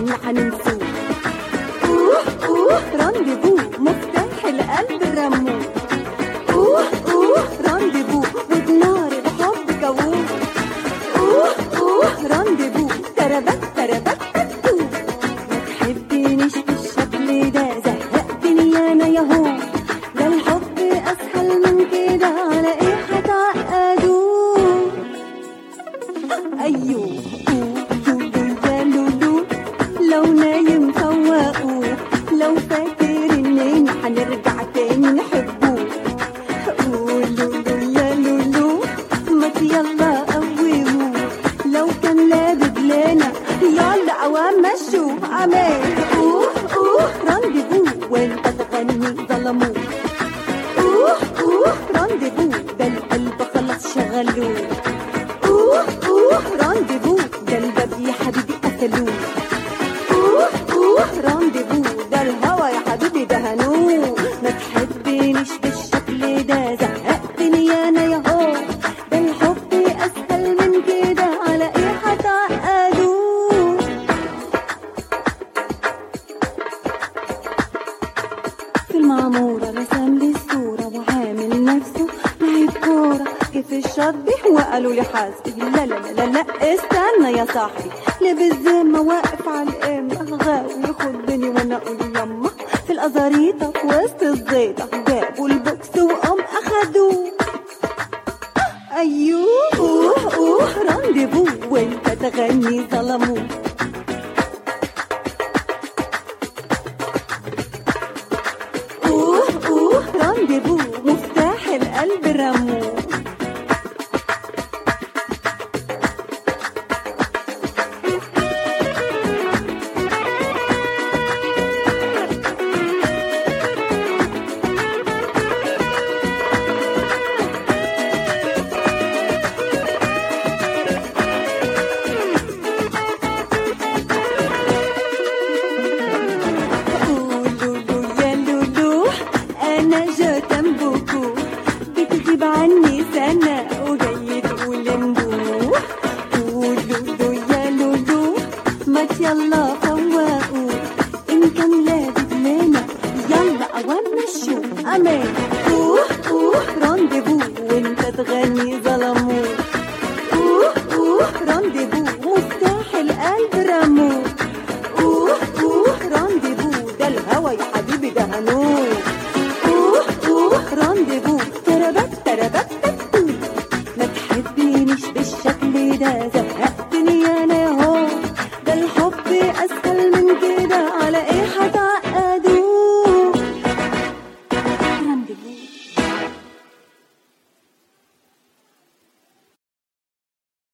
استنى هننسوه اوه اوه رانديفو مفتاح القلب رموه اوه اوه رانديفو وبنار الحب جووه اوه اوه رانديفو تربت تربت تتو ما تحبنيش بالشكل ده زهقتني انا ياهو ده الحب اسهل من كده على ايه هتعقدوه ايوه لولو يا لولو لو نايم فوقوه لو فاكر اننا هنرجع تاني نحبوه قولوا يا لولو ما يلا قوموه لو كان لابد لنا يلا عوام مشوا امان اوه اوه رانديفو وانت تغني ظلموه اوه اوه رانديفو ده القلب خلاص شغلوه اوه اوه رانديفو ده الباب يا حبيبي قتلوه اوه اوه رانديفو ده الهوا يا حبيبي دهنوه ما تحبنيش بالشكل ده زهقتني انا يا هو ده الحب اسهل من كده على ايه هتعقدوه في المعمورة رسم لي الصورة وعامل نفسه لعيب كورة كيف الشطبي وقالوا لي حاسبي لا لا لا لا لا استنى يا صاحبي لابس ذمة واقف على القمة غاوي يخضني وانا اقول يما في الازاريطة في وسط الزيطة جابوا البوكس وقام اخدوه ايوه اوه اوه رانديفو وانت تغني ظلموه اوه اوه رانديفو مفتاح القلب رموه قولوا يا لولو انا جات بوكو بتغيب عني سنة وجاي تقول ندوح قولوا يا لولو ما يلا فوقوا ان كان لابد لنا يلا عوام مشوا امان اوه اوه رانديفو وانت تغني ظلموه اوه اوه رانديفو مفتاح القلب رموه اوه اوه رانديفو ده الهوا يا حبيبي دهنوه اوه اوه رانديفو تربت تربت تتو ما تحبنيش بالشكل ده زهقتني انا